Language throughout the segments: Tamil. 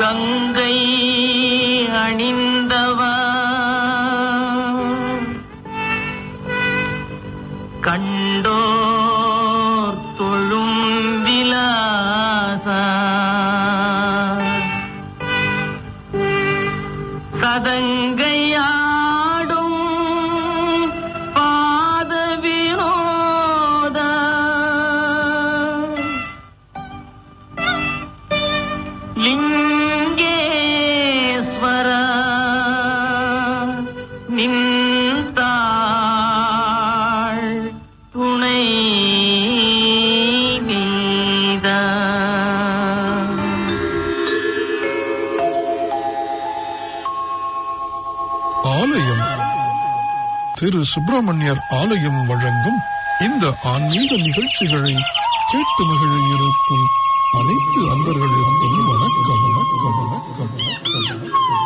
கங்கை அணிந்தவா கண்டோர் தொழும் விலாசா சதங்கையாடும் பாத வினோத லிங்கேஸ்வர நின்றாள் துணை நீதா ஆலயம் திரு சுப்பிரமணியர் ஆலயம் வழங்கும் இந்த ஆன்மீக நிகழ்ச்சிகளை கேட்டு மகிழ இருக்கும் அனைத்து அன்பர்களுக்கும் வணக்கம் வணக்கம் வணக்கம் வணக்கம் வணக்கம்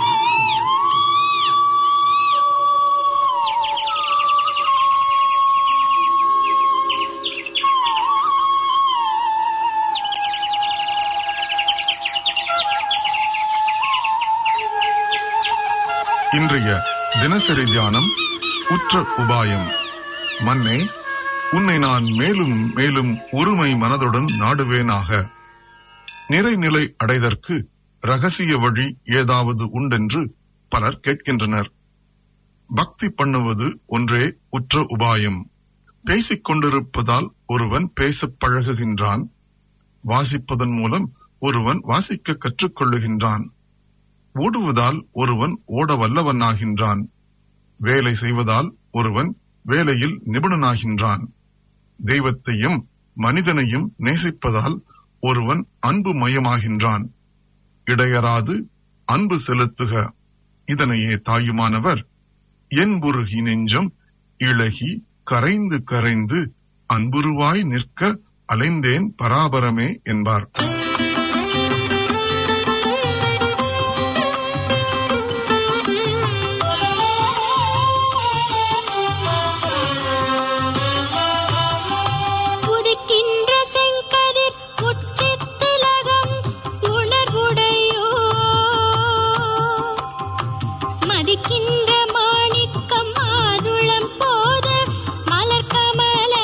இன்றைய தினசரி தியானம் உற்ற உபாயம் மன்னே உன்னை நான் மேலும் மேலும் ஒருமை மனதுடன் நாடுவேனாக நிறைநிலை அடைதற்கு ரகசிய வழி ஏதாவது உண்டென்று பலர் கேட்கின்றனர் பக்தி பண்ணுவது ஒன்றே உற்ற உபாயம் பேசிக் கொண்டிருப்பதால் ஒருவன் பேசப் பழகுகின்றான் வாசிப்பதன் மூலம் ஒருவன் வாசிக்க கற்றுக்கொள்ளுகின்றான் ஓடுவதால் ஒருவன் ஓட வல்லவனாகின்றான் வேலை செய்வதால் ஒருவன் வேலையில் நிபுணனாகின்றான் தெய்வத்தையும் மனிதனையும் நேசிப்பதால் ஒருவன் அன்பு மயமாகின்றான் இடையராது அன்பு செலுத்துக இதனையே தாயுமானவர் என்புருகி நெஞ்சம் இளகி கரைந்து கரைந்து அன்புருவாய் நிற்க அலைந்தேன் பராபரமே என்பார் உதிக்கின்ற செங்கதிர் உச்சித்திலகம் உணர்வுடையோ மதிக்கின்ற மாணிக்கம் மாதுளம் போது மலர்கமலை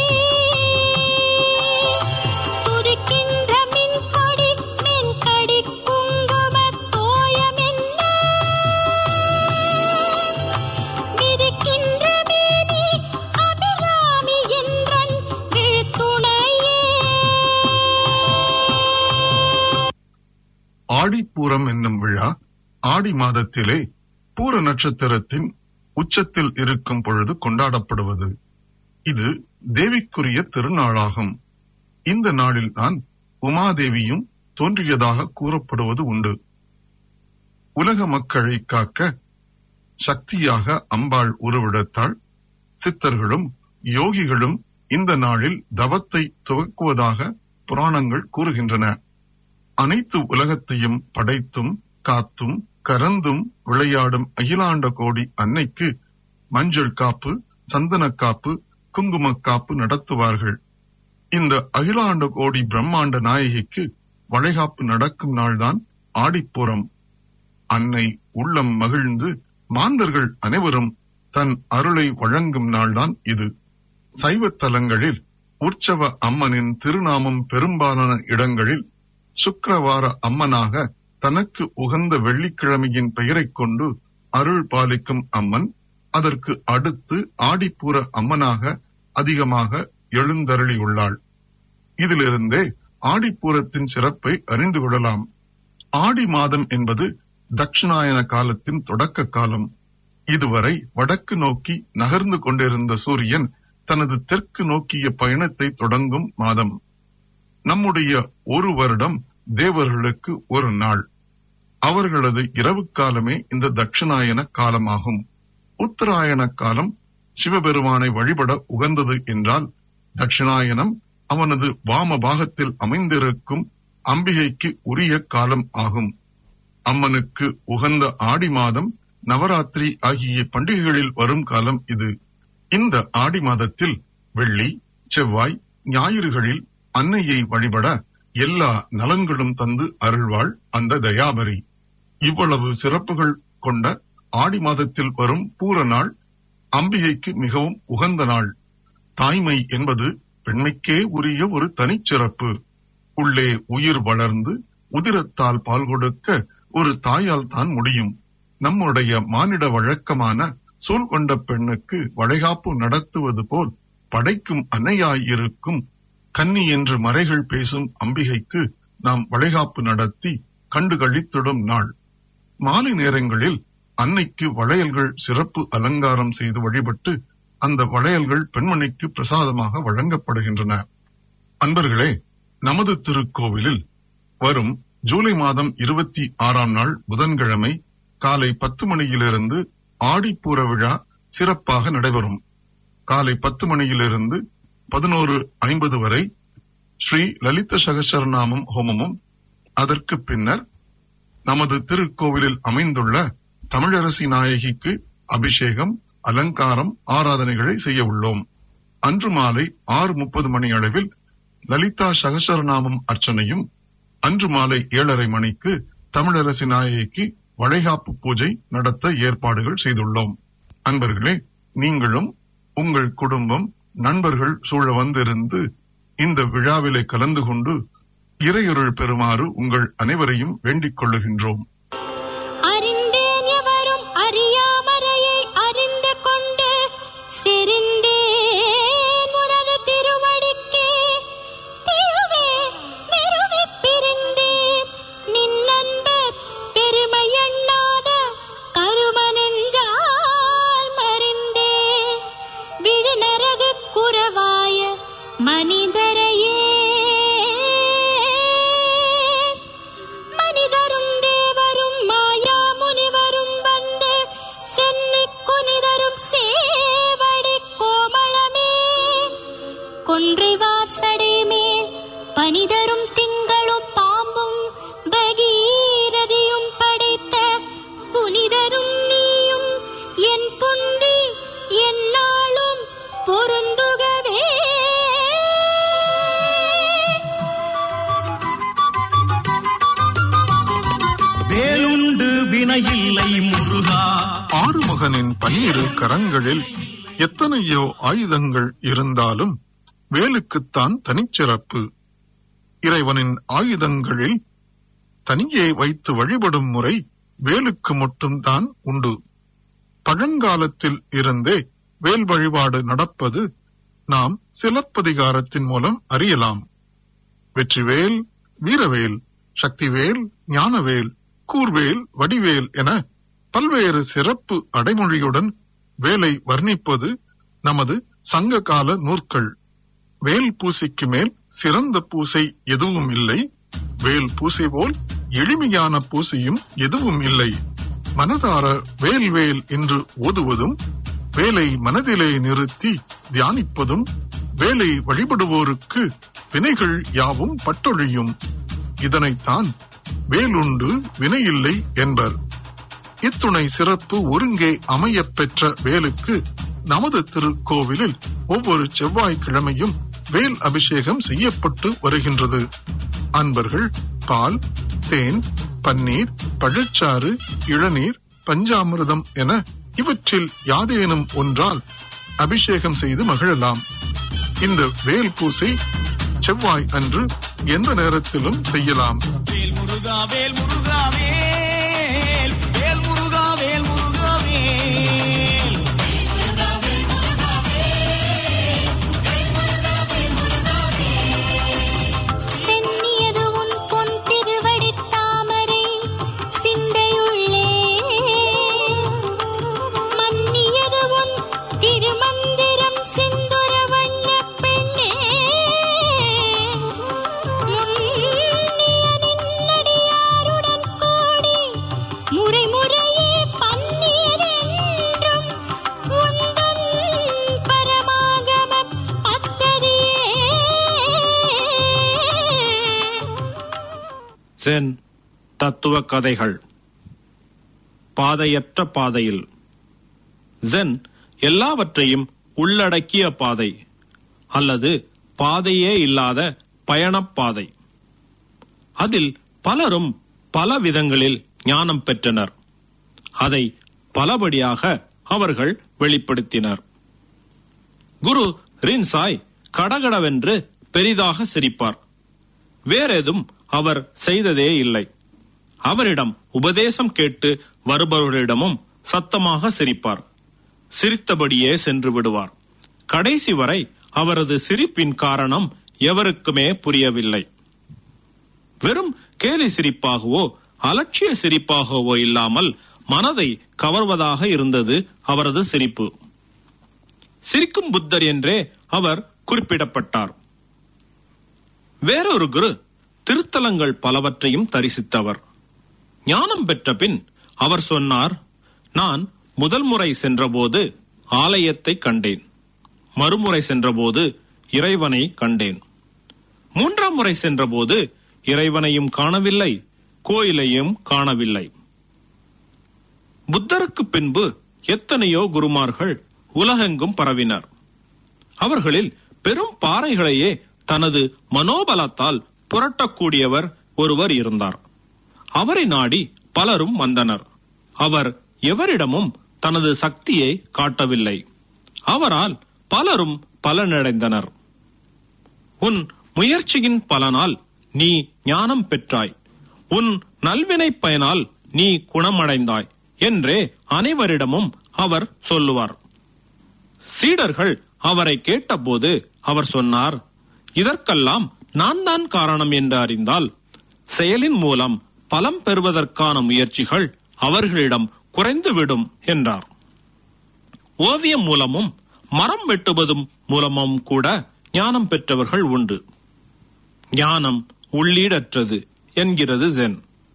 துதிக்கின்ற மின்கொடி மென்கடி குங்குமத் தோயமென்ன விதிக்கின்ற மேனி அபிராமி என்றன் விழுத்துணையே ஆடிப்பூரம் என்னும் விழா ஆடி மாதத்திலே பூர நட்சத்திரத்தின் உச்சத்தில் இருக்கும் பொழுது கொண்டாடப்படுவது இது தேவிக்குரிய திருநாளாகும் இந்த நாளில்தான் உமாதேவியும் தோன்றியதாக கூறப்படுவது உண்டு உலக மக்களை காக்க சக்தியாக அம்பாள் உருவெடுத்தாள் சித்தர்களும் யோகிகளும் இந்த நாளில் தவத்தை துவக்குவதாக புராணங்கள் கூறுகின்றன அனைத்து உலகத்தையும் படைத்தும் காத்தும் கரந்தும் விளையாடும் அகிலாண்ட கோடி அன்னைக்கு மஞ்சள் காப்பு சந்தன காப்பு குங்கும காப்பு நடத்துவார்கள் இந்த அகிலாண்ட கோடி பிரம்மாண்ட நாயகிக்கு வளைகாப்பு நடக்கும் நாள்தான் ஆடிப்பூரம் அன்னை உள்ளம் மகிழ்ந்து மாந்தர்கள் அனைவரும் தன் அருளை வழங்கும் நாள்தான் இது சைவ தலங்களில் உற்சவ அம்மனின் திருநாமம் பெரும்பாலான இடங்களில் சுக்கிரவார அம்மனாக தனக்கு உகந்த வெள்ளிக்கிழமையின் பெயரைக் கொண்டு அருள் பாலிக்கும் அம்மன் அதற்கு அடுத்து ஆடிப்பூர அம்மனாக அதிகமாக எழுந்தருளியுள்ளாள் இதிலிருந்தே ஆடிப்பூரத்தின் சிறப்பை அறிந்து கொள்ளலாம் ஆடி மாதம் என்பது தட்சிணாயன காலத்தின் தொடக்க காலம் இதுவரை வடக்கு நோக்கி நகர்ந்து கொண்டிருந்த சூரியன் தனது தெற்கு நோக்கிய பயணத்தை தொடங்கும் மாதம் நம்முடைய ஒரு வருடம் தேவர்களுக்கு ஒரு நாள் அவர்களது இரவு காலமே இந்த தட்சிணாயன காலமாகும் உத்தராயண காலம் சிவபெருமானை வழிபட உகந்தது என்றால் தட்சிணாயனம் அவனது வாம பாகத்தில் அமைந்திருக்கும் அம்பிகைக்கு உரிய காலம் ஆகும் அம்மனுக்கு உகந்த ஆடி மாதம் நவராத்திரி ஆகிய பண்டிகைகளில் வரும் காலம் இது இந்த ஆடி மாதத்தில் வெள்ளி செவ்வாய் ஞாயிறுகளில் அன்னையை வழிபட எல்லா நலன்களும் தந்து அருள்வாள் அந்த தயாபரி இவ்வளவு சிறப்புகள் கொண்ட ஆடி மாதத்தில் வரும் பூர நாள் அம்பிகைக்கு மிகவும் உகந்த நாள் தாய்மை என்பது பெண்மைக்கே உரிய ஒரு தனிச்சிறப்பு உள்ளே உயிர் வளர்ந்து உதிரத்தால் பால் கொடுக்க ஒரு தாயால் தான் முடியும் நம்முடைய மானிட வழக்கமான சூழ் கொண்ட பெண்ணுக்கு வளைகாப்பு நடத்துவது போல் படைக்கும் அன்னையாயிருக்கும் கன்னி என்று மறைகள் பேசும் அம்பிகைக்கு நாம் வளைகாப்பு நடத்தி கண்டு கழித்திடும் நாள் மாலை நேரங்களில் அன்னைக்கு வளையல்கள் சிறப்பு அலங்காரம் செய்து வழிபட்டு அந்த வளையல்கள் பெண்மணிக்கு பிரசாதமாக வழங்கப்படுகின்றன அன்பர்களே நமது திருக்கோவிலில் வரும் ஜூலை மாதம் இருபத்தி ஆறாம் நாள் புதன்கிழமை காலை பத்து மணியிலிருந்து ஆடிப்பூர விழா சிறப்பாக நடைபெறும் காலை பத்து மணியிலிருந்து பதினோரு ஐம்பது வரை ஸ்ரீ லலித சகசரநாமம் ஹோமமும் அதற்கு பின்னர் நமது திருக்கோவிலில் அமைந்துள்ள தமிழரசி நாயகிக்கு அபிஷேகம் அலங்காரம் ஆராதனைகளை செய்ய உள்ளோம் அன்று மாலை ஆறு முப்பது மணி அளவில் லலிதா சகசரநாமம் அர்ச்சனையும் அன்று மாலை ஏழரை மணிக்கு தமிழரசி நாயகிக்கு வளைகாப்பு பூஜை நடத்த ஏற்பாடுகள் செய்துள்ளோம் அன்பர்களே நீங்களும் உங்கள் குடும்பம் நண்பர்கள் சூழ வந்திருந்து இந்த விழாவிலே கலந்து கொண்டு இறையொருள் பெறுமாறு உங்கள் அனைவரையும் வேண்டிக் கொள்ளுகின்றோம் அறிந்தேன் எவரும் அறியாமறையை அறிந்து கொண்டு செறிந்தேன் உனது திருவடிக்கே திருவே மெருவிப் பிரிந்தேன் நின் நண்பர் பெருமை எண்ணாத கருமனெஞ்சால் மறிந்தேன் விழுநரகு குறவாய மனிதரையே மனிதரும் தேவரும் மாயா முனிவரும் வந்து சென்னி குனிதரும் சேவடி கோமளமே கொன்றை வாசடை மேல் பனிதரும் திங்களும் பாம்பும் பகீரதியும் படைத்த புனிதரும் நீயும் என் புந்தி என்னாலும் பொருந்துகவே வேலுண்டு வினையில்லை முருகா ஆறுமுகனின் பன்னிரு கரங்களில் எத்தனையோ ஆயுதங்கள் இருந்தாலும் வேலுக்குத்தான் தனிச்சிறப்பு இறைவனின் ஆயுதங்களில் தனியே வைத்து வழிபடும் முறை வேலுக்கு மட்டும்தான் உண்டு பழங்காலத்தில் இருந்தே வேல் வழிபாடு நடப்பது நாம் சிலப்பதிகாரத்தின் மூலம் அறியலாம் வெற்றிவேல் வீரவேல் சக்திவேல் ஞானவேல் கூர்வேல் வடிவேல் என பல்வேறு சிறப்பு அடைமொழியுடன் வேலை வர்ணிப்பது நமது சங்க கால நூற்கள் வேல் பூசைக்கு மேல் சிறந்த பூசை எதுவும் இல்லை வேல் பூசை போல் எளிமையான பூசையும் எதுவும் இல்லை மனதார வேல் வேல் என்று ஓதுவதும் வேலை மனதிலே நிறுத்தி தியானிப்பதும் வேலை வழிபடுவோருக்கு வினைகள் யாவும் பட்டொழியும் இதனைத்தான் வேலுண்டு வினையில்லை என்பர் இத்துணை சிறப்பு ஒருங்கே அமையப் பெற்ற வேலுக்கு நமது திருக்கோவிலில் ஒவ்வொரு செவ்வாய்க்கிழமையும் வேல் அபிஷேகம் செய்யப்பட்டு வருகின்றது அன்பர்கள் பால் தேன் பன்னீர் பழச்சாறு இளநீர் பஞ்சாமிர்தம் என இவற்றில் யாதேனும் ஒன்றால் அபிஷேகம் செய்து மகிழலாம் இந்த வேல் பூசை செவ்வாய் அன்று எந்த நேரத்திலும் செய்யலாம் வேல் முருகா வேல் முருகா வேல் வேல் முருகா வேல் முருகா வேல் சென்னியது உன் பொன் திருவடித் தாமரை சிந்தையுள்ளே மன்னியது உன் திருமந்திரம் சிந்துர வண்ணப் பெண்ணே முன்னிய நின்னடியாருடன் கூடி முறை முறையே பன்னியதென்றும் உந்தன் பரமாகம பக்தரியே சென் தத்துவ கதைகள் பாதையற்ற பாதையில் ஜென் எல்லாவற்றையும் உள்ளடக்கிய பாதை அல்லது பாதையே இல்லாத பயணப்பாதை அதில் பலரும் பல விதங்களில் ஞானம் பெற்றனர் அதை பலபடியாக அவர்கள் வெளிப்படுத்தினர் குரு ரின்சாய் கடகடவென்று பெரிதாக சிரிப்பார் வேறேதும் அவர் செய்ததே இல்லை அவரிடம் உபதேசம் கேட்டு வருபவர்களிடமும் சத்தமாக சிரிப்பார் சிரித்தபடியே சென்று விடுவார் கடைசி வரை அவரது சிரிப்பின் காரணம் எவருக்குமே புரியவில்லை வெறும் கேலி சிரிப்பாகவோ அலட்சிய சிரிப்பாகவோ இல்லாமல் மனதை கவர்வதாக இருந்தது அவரது சிரிப்பு சிரிக்கும் புத்தர் என்றே அவர் குறிப்பிடப்பட்டார் வேறொரு குரு திருத்தலங்கள் பலவற்றையும் தரிசித்தவர் ஞானம் பெற்ற பின் அவர் சொன்னார் நான் முதல் முறை சென்றபோது ஆலயத்தை கண்டேன் மறுமுறை சென்றபோது இறைவனை கண்டேன் மூன்றாம் முறை சென்றபோது இறைவனையும் காணவில்லை கோயிலையும் காணவில்லை புத்தருக்கு பின்பு எத்தனையோ குருமார்கள் உலகெங்கும் பரவினர் அவர்களில் பெரும் பாறைகளையே தனது மனோபலத்தால் புரட்டக்கூடியவர் ஒருவர் இருந்தார் அவரை நாடி பலரும் வந்தனர் அவர் எவரிடமும் தனது சக்தியை காட்டவில்லை அவரால் பலரும் பலனடைந்தனர் உன் முயற்சியின் பலனால் நீ ஞானம் பெற்றாய் உன் நல்வினை பயனால் நீ குணமடைந்தாய் என்றே அனைவரிடமும் அவர் சொல்லுவார் சீடர்கள் அவரை கேட்டபோது அவர் சொன்னார் இதற்கெல்லாம் நான் தான் காரணம் என்று அறிந்தால் செயலின் மூலம் பலம் பெறுவதற்கான முயற்சிகள் அவர்களிடம் குறைந்துவிடும் என்றார் ஓவியம் மூலமும் மரம் வெட்டுவதும் மூலமும் கூட ஞானம் பெற்றவர்கள் உண்டு ஞானம் உள்ளீடற்றது என்கிறது ஜென்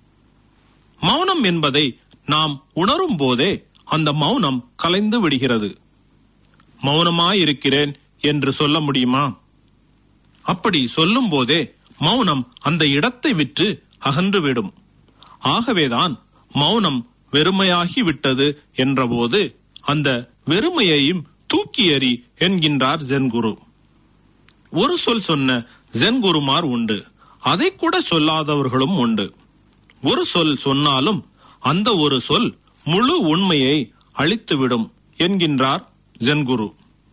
மௌனம் என்பதை நாம் உணரும் போதே அந்த மௌனம் கலைந்து விடுகிறது மௌனமாயிருக்கிறேன் என்று சொல்ல முடியுமா அப்படி சொல்லும் போதே மௌனம் அந்த இடத்தை விட்டு அகன்றுவிடும் ஆகவேதான் மௌனம் வெறுமையாகி விட்டது என்றபோது அந்த வெறுமையையும் தூக்கி எறி என்கின்றார் ஜென் குரு ஒரு சொல் சொன்ன ஜென் குருமார் உண்டு அதை கூட சொல்லாதவர்களும் உண்டு ஒரு சொல் சொன்னாலும் அந்த ஒரு சொல் முழு உண்மையை அழித்துவிடும் என்கின்றார் ஜென் குரு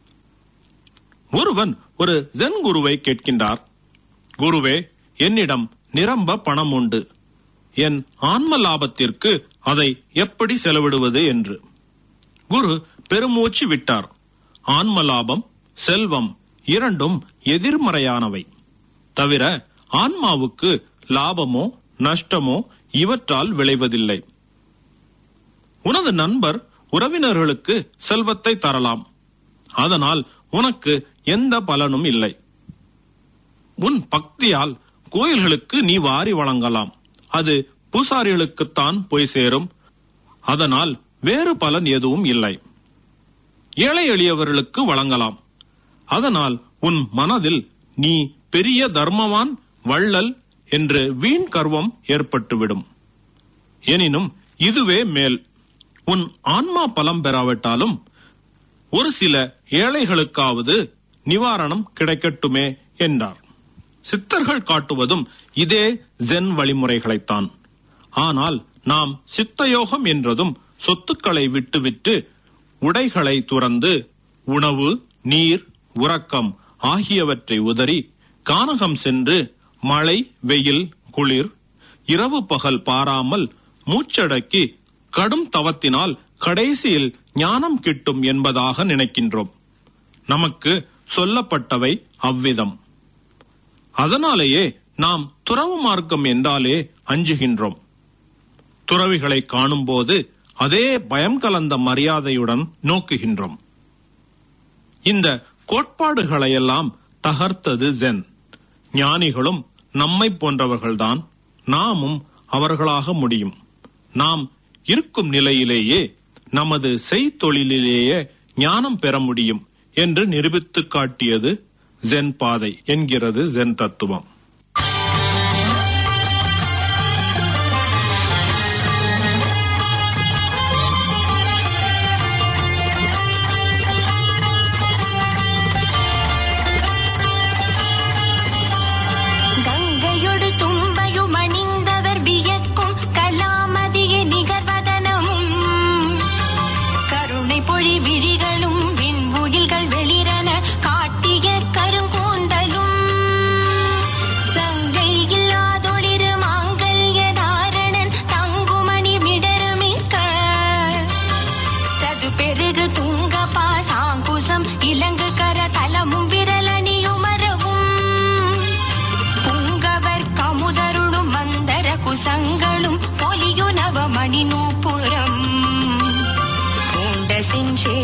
ஒருவன் ஒரு ஜென் குருவை கேட்கின்றார் குருவே என்னிடம் நிரம்ப பணம் உண்டு என் ஆன்ம லாபத்திற்கு அதை எப்படி செலவிடுவது என்று குரு பெருமூச்சு விட்டார் ஆன்ம லாபம் செல்வம் இரண்டும் எதிர்மறையானவை தவிர ஆன்மாவுக்கு லாபமோ நஷ்டமோ இவற்றால் விளைவதில்லை உனது நண்பர் உறவினர்களுக்கு செல்வத்தை தரலாம் அதனால் உனக்கு எந்த பலனும் இல்லை உன் பக்தியால் கோயில்களுக்கு நீ வாரி வழங்கலாம் அது பூசாரிகளுக்குத்தான் போய் சேரும் அதனால் வேறு பலன் எதுவும் இல்லை ஏழை எளியவர்களுக்கு வழங்கலாம் அதனால் உன் மனதில் நீ பெரிய தர்மவான் வள்ளல் என்று வீண் கர்வம் ஏற்பட்டுவிடும் எனினும் இதுவே மேல் உன் ஆன்மா பலம் பெறாவிட்டாலும் ஒரு சில ஏழைகளுக்காவது நிவாரணம் கிடைக்கட்டுமே என்றார் சித்தர்கள் காட்டுவதும் இதே ஜென் வழிமுறைகளைத்தான் ஆனால் நாம் சித்தயோகம் என்றதும் சொத்துக்களை விட்டுவிட்டு உடைகளை துறந்து உணவு நீர் உறக்கம் ஆகியவற்றை உதறி கானகம் சென்று மழை வெயில் குளிர் இரவு பகல் பாராமல் மூச்சடக்கி கடும் தவத்தினால் கடைசியில் ஞானம் கிட்டும் என்பதாக நினைக்கின்றோம் நமக்கு சொல்லப்பட்டவை அவ்விதம் அதனாலேயே நாம் துறவு மார்க்கம் என்றாலே அஞ்சுகின்றோம் துறவிகளை காணும்போது அதே பயம் கலந்த மரியாதையுடன் நோக்குகின்றோம் இந்த கோட்பாடுகளையெல்லாம் தகர்த்தது ஜென் ஞானிகளும் நம்மை போன்றவர்கள்தான் நாமும் அவர்களாக முடியும் நாம் இருக்கும் நிலையிலேயே நமது செய்தொழிலிலேயே ஞானம் பெற முடியும் என்று நிரூபித்து காட்டியது ஜென் பாதை என்கிறது ஜென் தத்துவம் கங்கையொடு தும்பையுமணி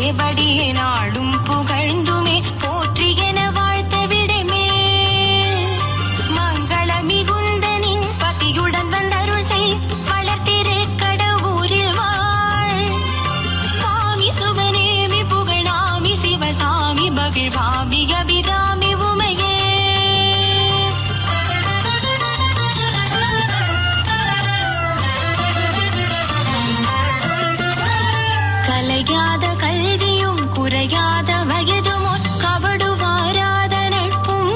சேவடியை நாடும் புகழ்ந்துமே போற்றி என வாழ்த்த விடைமே மங்கள மிகுந்தனின் பத்தியுடன் வந்தருள் செய் வளர்த்திரு கடவுரில் வாழ் சாமி சுவனேமி புகழாமி சிவசாமி மகிழ்வாமி அபிராமி உமையே கலையாத கல்வியும் குறையாத வயதும் கபடு வாராத நட்பும்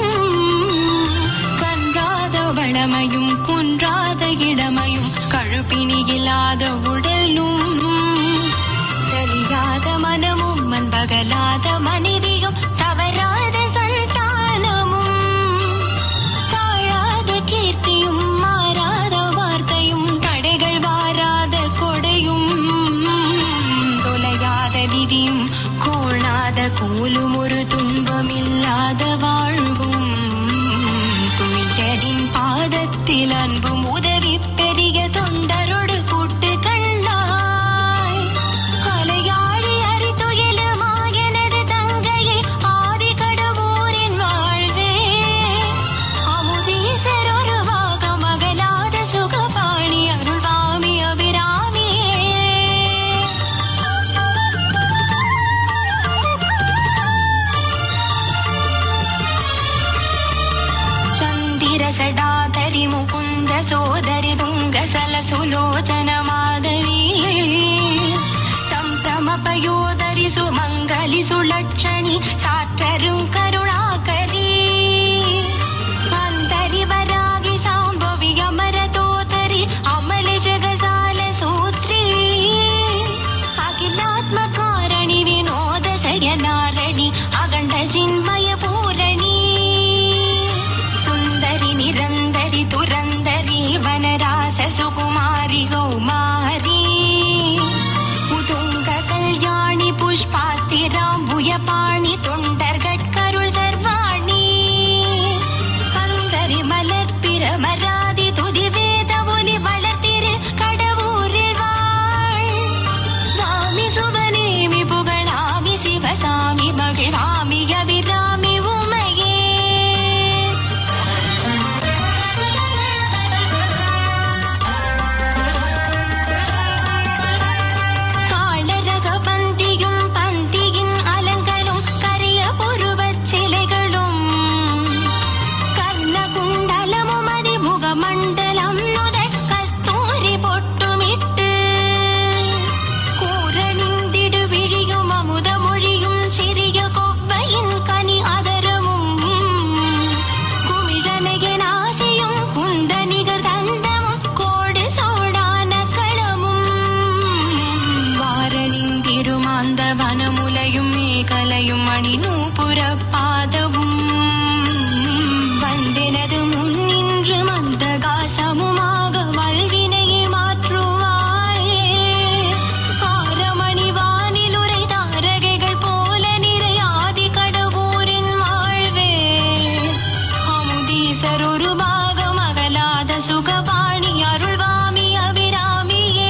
கன்றாத வளமையும் குன்றாத இளமையும் கழுப்பினி இல்லாத உடலும் தெளியாத மனமும் மண்பகலாத மனைவியும் தவறாத சந்தானமும் தாழாத கீர்த்தியும் மாறாத வார்த்தையும் தடைகள் வாராத கொடையும் தொலையாத விதியும் கோணாத கோலும் ஒரு துன்பமில்லாத வாழ்வும் துணியரின் பாதத்தில் அன்பும் உதவி பெரிய தொண்டரோடு கூட்டு கண்டாய் அலையாழி அரிதுயிலுமா எனது தங்கையை ஆதி கடவுரின் வாழ்வே அமுதீசர் ஒரு வாக மகளாத சுகபாணி அருள்வாமி அபிராமியே ಚಂದಿರ ಸಡಾಧರಿ ಮುಕುಂದ ಸೋದರಿ ತುಂಗ ಸಲ ಸುಲೋಚನ ಮಾಧವಿ ಸಂಭ್ರಮ ಪಯೋದರಿ ಸುಮಂಗಲಿ ಸುಲಕ್ಷಣಿ ಸಾತ್ರರು ಕರುಣಾಕರಿ ಅಂತರಿ ವರಾಗಿ ಸಾಂಭವಿ ಅಮರ ತೋತರಿ ಅಮಲ ಜಗಜಾಲ ಸೂತ್ರಿ ಅಖಿಲಾತ್ಮ ಕಾರಣಿ ವಿನೋದ ಸಯನಾರಣಿ ಅಗಂಡ ಚಿನ್ಮಯ ಪೂರಣಿ ಸುಂದರಿ ನಿರಂದರಿ ತುರಂದರಿ ವನರಾಸ ಸುಕುಮಾರಿ ಗೌಮಾರಿ ಉದುಂಗ ಕಲ್ಯಾಣಿ ಪುಷ್ಪಾಸ್ತಿರಾಂಬುಯ ಪಾಣಿ தொண்டர்கட்கருள் சர்வாணி அந்தரி மலர்பிற மராதி துதி வேத ஒலி வளர்த்திரு கடவுரில் வாழ் சாமி சுபநேமி புகழாமி சிவசாமி மகிழாமி அபிராமி உமையே காளரக பந்தியும் பந்தியின் அலங்கலும் கரிய புருவச் சிலைகளும் கர்ணகுண்டலமும் அதிமுக மண்டலம் நுத கஸ்தூரி பொட்டுமிட்டு கூரணிந்திடு விழியும் அமுத மொழியும் சிறிய கொப்பையின் கனி அதரமும் குமிழனைய நாசியும் குந்த நிகர் தந்தமும் கோடு சோடான களமும் வாரணிந்திருமாந்த வனமுலையும் மேகலையும் அணிநூபுர பாதவும் வந்தெனது முன்னின்று மந்தகாசமுமாக வல்வினையை மாற்றுவாயே ஆரமணி வானிலுரை தாரகைகள் போல நிறை ஆதி கடவுரின் வாழ்வே அமுதீசர் ஒரு பாகம் அகலாத சுகபாணி அருள்வாமி அபிராமியே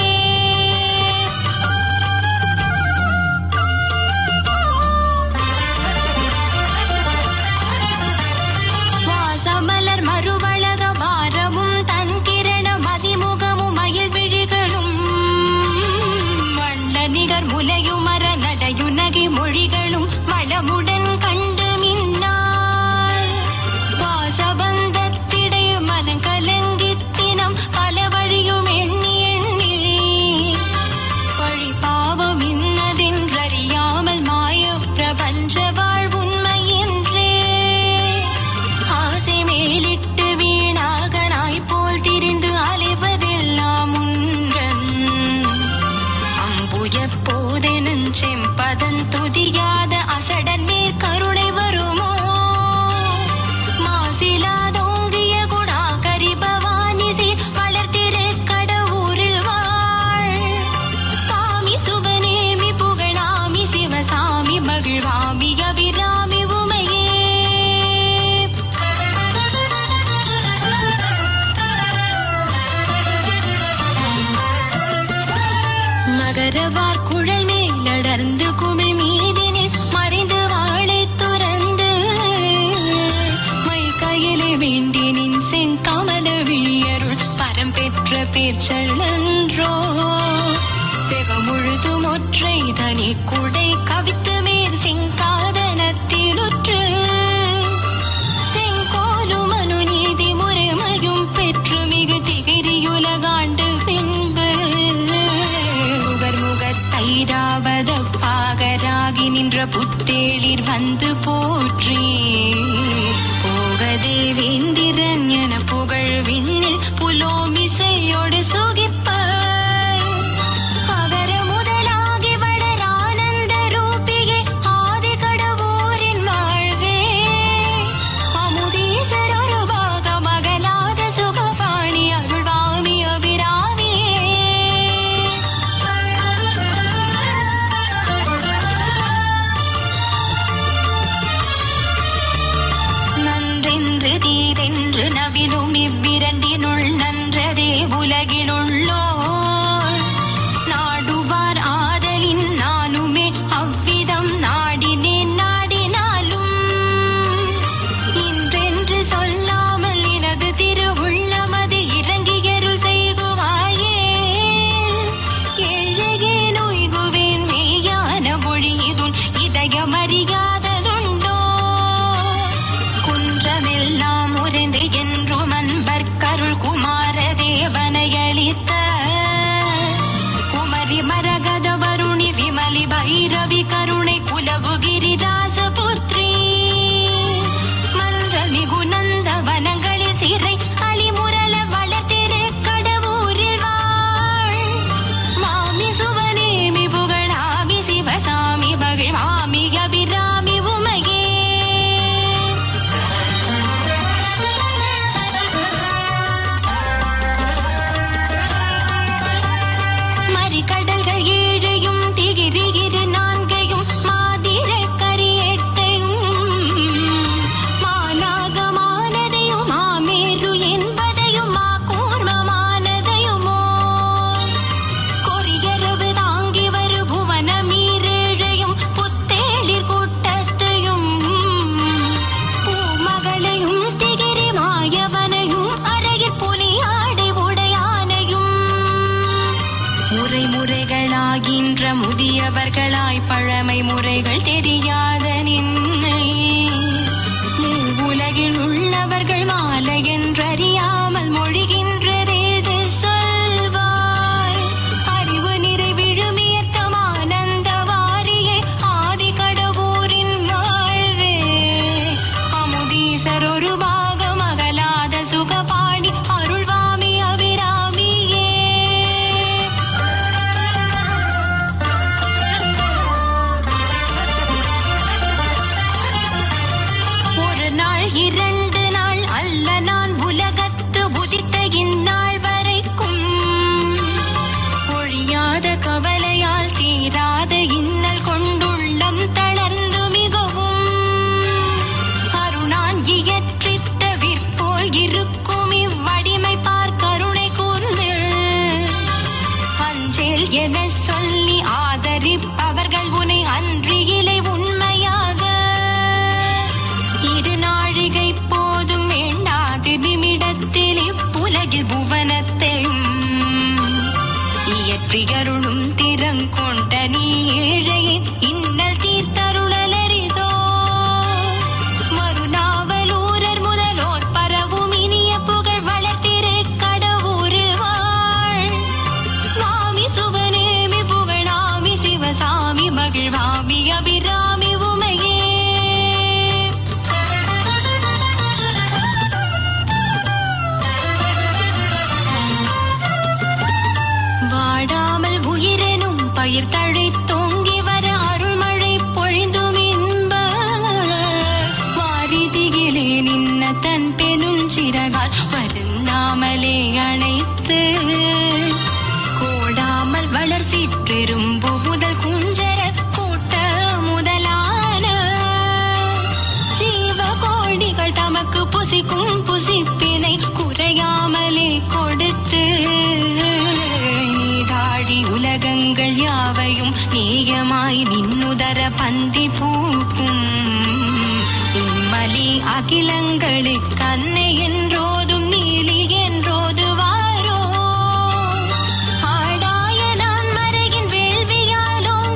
ஒற்றை தனி குடை கவித்து மேல் செங்காதனத்திலுற்று செங்கோலும் அணு நீதி முறைமையும் பெற்று மிகு திகிரியுலகாண்டு பின்பு உவர் முகத்தைராவத பாகராகி நின்ற புத்தேளிர் வந்து போற்றி போகதே வேந்திரன் என புகழ் விண்ணில் புலோமிசையோடு சுகிப்பாய் அவர முதலாகி வளர் ஆனந்த ரூபிகை ஆதி கடவுரின் வாழ்வே அமுதீசர் ஒரு பாக மகளாத சுகபாணி அருள்வாமி நன்றென்று தீரென்று நவிலும் இவ்விரண்டினுள் நன்றதே உலகிலுள்ளோர் நாடுவார் ஆதலின் நானுமே அவ்விதம் நாடினேன் நாடினாலும் இன்றென்று சொல்லாமல் எனது திருவுள்ளமது இறங்கியருள் செய்குவாயே ஏழையே நோய்குவேன் மெய்யான மொழியுதுன் இதயமறியாததுண்டோ குன்றமெல்லாம் உறைந்து என்றும் அன்பர் கருள் குமார தேவனையளித்த குமரி மரகத வருணி விமலி பைரவி கருணை குலவு கிரிதாச புத்ரி மன்ற மிகுநந்த வனங்களில் சிறை அலிமுரல வளர்த்திரு கடவுரில் வாழ் மாமி சுவனேமி புகழாமி சிவசாமி மகிழ்வாமி அபிராமி உமையே மறிகடல்கள் ஏழையும் திகிரிகிரி நான்கையும் மாதிர கரியெட்டையும் மானாகமானதையும் மாமேரு என்பதையும் மா கூர்மமானதையுமோ கொரியரவு தாங்கி வரு புவன மீரேழையும் புத்தேளிர் கூட்டத்தையும் பூமகளையும் திகிரி மாயவனையும் அறையில் புலியாடை உடையானையும் முறை முறைகளாகின்ற முதியவர்களாய் பழமை முறைகள் தெரியாத நின்னை உலகில் உள்ளவர்கள் மாலை என்றறியாமல் மொழிகின்றதேது சொல்வாய் அறிவு நிறை விழுமியற்றம் ஆனந்த வாரியே ஆதி கடவுரின் வாழ்வே அமுதீசர் ஒரு பாகம் அகலாத சுகபாணி அருள்வாமி அபிராமியே ஒரு நாள் இரண்டு நாள் அல்ல நான் உலகத்து உதித்த இந்நாள் வரைக்கும் ஒழியாத கவலையால் தீராத இன்னல் கொண்டுள்ளம் தளர்ந்து மிகவும் அருணாங்கியற்றிட்ட விற்போல் இருக்கும் இவ்வடிமை பார் கருணை கூர்ந்து அஞ்சேல் என சொல்லி ஆதரிப்பவர்கள் உனை அன்றி இலை உண்மையாக இரு நாழிகை போதும் வேண்டாது நிமிடத்தில் இப்புலகில் புவனத்தையும் இயற்றியருளும் திறம் கொண்ட நீ ஏழையை இன்னல் தீர்த்தருளலரிதோ மறுநாவலூரர் முதலோர் பரவும் இனிய புகழ் வளர்த்திரு கடவுரு வாழ் சுவாமி சுவனேமி புகழாமி சிவசாமி மகிழ்வாமி அபிராமி உமையே வாடாமல் உயிரெனும் பயிர் தழைத் தோங்கி வர அருள்மழை பொழிந்தும் இன்ப வாரிதிகிலே நின்ன தன் பெருஞ்சிறகால் வருந்தாமலே அணைத்து கோடாமல் வளர்த்திற்றெரும்பு முதல் குஞ்சர கூட்ட முதலான ஜீவ கோடிகள் தமக்கு புசிக்கும் புசிப்பினை குறையாமலே கொடுத்து நீதாடி உலகங்கள் யாவையும் நேயமாய் நின்னுதர பந்தி பூக்கும் இம்மலி அகிலங்களுக்கு அன்னை என்றோதும் நீலி என்றோது வாரோ ஆடாய நான் மறையின் வேள்வியாலோங்க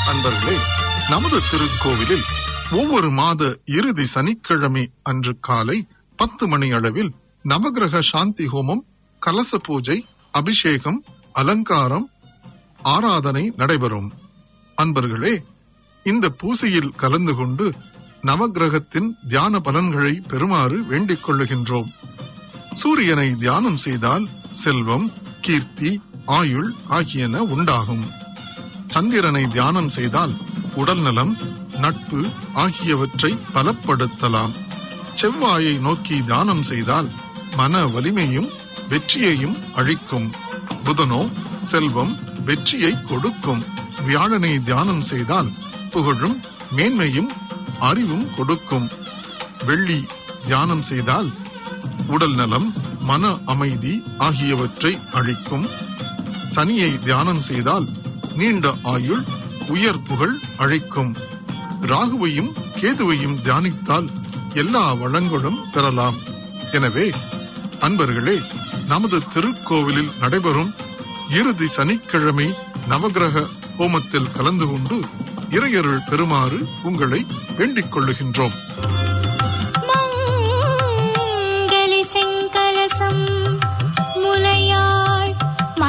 அன்பர்களே நமது திருக்கோவிலில் ஒவ்வொரு மாத இறுதி சனிக்கிழமை அன்று காலை பத்து மணி அளவில் நவகிரக சாந்தி ஹோமம் கலச பூஜை அபிஷேகம் அலங்காரம் ஆராதனை நடைபெறும் அன்பர்களே இந்த பூசையில் கலந்து கொண்டு நவகிரகத்தின் தியான பலன்களை பெறுமாறு வேண்டிக் கொள்ளுகின்றோம் சூரியனை தியானம் செய்தால் செல்வம் கீர்த்தி ஆயுள் ஆகியன உண்டாகும் சந்திரனை தியானம் செய்தால் உடல் நலம் நட்பு ஆகியவற்றை பலப்படுத்தலாம் செவ்வாயை நோக்கி தியானம் செய்தால் மன வலிமையும் வெற்றியையும் அழிக்கும் புதனோ செல்வம் வெற்றியை கொடுக்கும் வியாழனை தியானம் செய்தால் புகழும் மேன்மையும் அறிவும் கொடுக்கும் வெள்ளி தியானம் செய்தால் உடல் நலம் மன அமைதி ஆகியவற்றை அழிக்கும் சனியை தியானம் செய்தால் நீண்ட ஆயுள் உயர் புகழ் அழைக்கும் ராகுவையும் கேதுவையும் தியானித்தால் எல்லா வளங்களும் பெறலாம் எனவே அன்பர்களே நமது திருக்கோவிலில் நடைபெறும் இறுதி சனிக்கிழமை நவகிரக ஹோமத்தில் கலந்து கொண்டு இறையருள் பெறுமாறு உங்களை வேண்டிக் கொள்ளுகின்றோம் மங்களி செங்கலசம் முலையாள்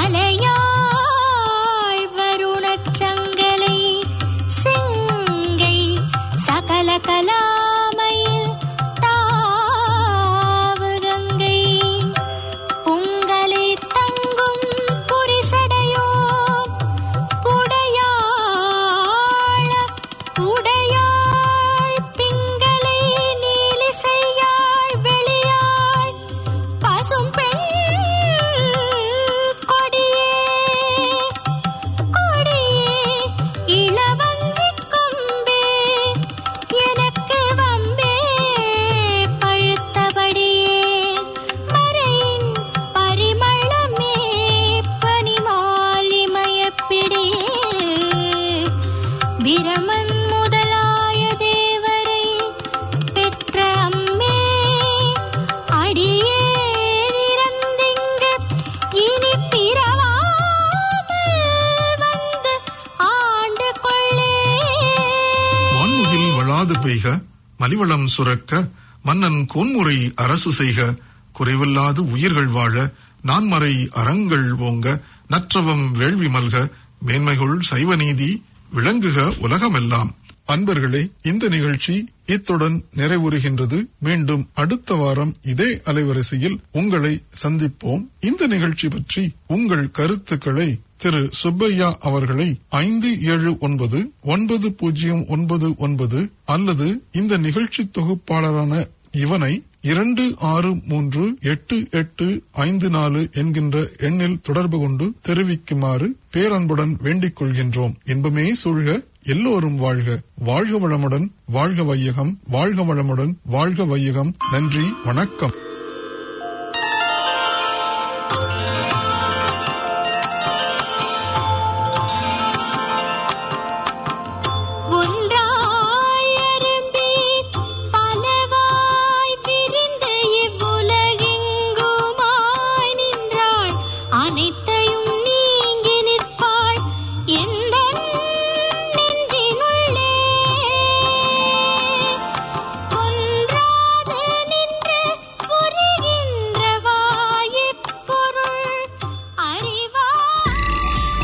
மலையாள் வருணச் சங்கலை செங்கை சகல கலாமையில் தாவுகங்கை பொங்கலை தங்கும் புரிசடையோன் உடையாள உடையாள் பிங்களை நீலிசையாள் வெளியாள் பசும் பெண் கொடியே கொடியே இளவந்திக் கொம்பே எனக்கு வம்பே பழுத்தபடியே மறையின் பரிமளமே பனிமாலிமயப்பிடியே பிரமன் முதலாய தேவரை பெற்ற அம்மே அடியே நிறந்திங்கு இனி பிறவாமல் வந்து ஆண்டு கொள்ளே வான்முகில் வளாது பெய்க மலிவளம் சுரக்க மன்னன் கோன்முறை அரசு செய்க குறைவில்லாது உயிர்கள் வாழ நான்மறை அறங்கள் ஓங்க நற்றவம் வேள்வி மல்க மேன்மைகுள் சைவநீதி விளங்குக உலகமெல்லாம் அன்பர்களே இந்த நிகழ்ச்சி இத்துடன் நிறைவுறுகின்றது மீண்டும் அடுத்த வாரம் இதே அலைவரிசையில் உங்களை சந்திப்போம் இந்த நிகழ்ச்சி பற்றி உங்கள் கருத்துக்களை திரு சுப்பையா அவர்களை ஐந்து ஏழு ஒன்பது ஒன்பது பூஜ்ஜியம் ஒன்பது ஒன்பது அல்லது இந்த நிகழ்ச்சி தொகுப்பாளரான இவனை இரண்டு ஆறு மூன்று எட்டு எட்டு ஐந்து நாலு என்கின்ற எண்ணில் தொடர்பு கொண்டு தெரிவிக்குமாறு பேரன்புடன் வேண்டிக் கொள்கின்றோம் இன்பமே சூழ்க எல்லோரும் வாழ்க வாழ்க வளமுடன் வாழ்க வையகம் வாழ்க வளமுடன் வாழ்க வையகம் நன்றி வணக்கம்